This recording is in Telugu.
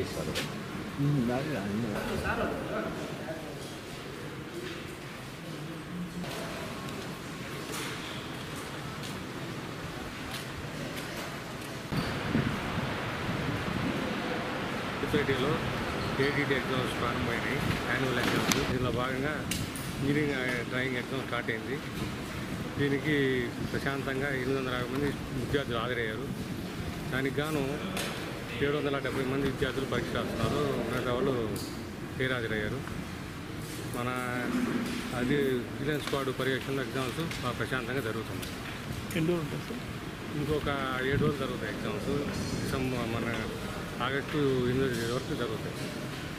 ఇస్తారు సొసైటీలో ఏటీటీ ఎగ్జామ్స్ ప్రారంభమైనాయి యాన్యువల్ ఎగ్జామ్స్ దీనిలో భాగంగా ఇంజనీరింగ్ డ్రాయింగ్ ఎగ్జామ్ స్టార్ట్ అయింది దీనికి ప్రశాంతంగా ఎనిమిది వందల యాభై మంది విద్యార్థులు హాజరయ్యారు దానికి గాను ఏడు వందల డెబ్బై మంది విద్యార్థులు పరీక్ష రాస్తున్నారు మిగతా వాళ్ళు హాజరయ్యారు మన అది విజిలెన్స్ స్క్వాడ్ పర్యవేక్షణలో ఎగ్జామ్స్ బాగా ప్రశాంతంగా జరుగుతున్నాయి ఎన్ని రోజులు ఉంటుంది సార్ ఇంకొక ఏడు రోజులు జరుగుతాయి ఎగ్జామ్స్ డిసెంబర్ మన ఆగస్టు ఎనిమిది వరకు జరుగుతాయి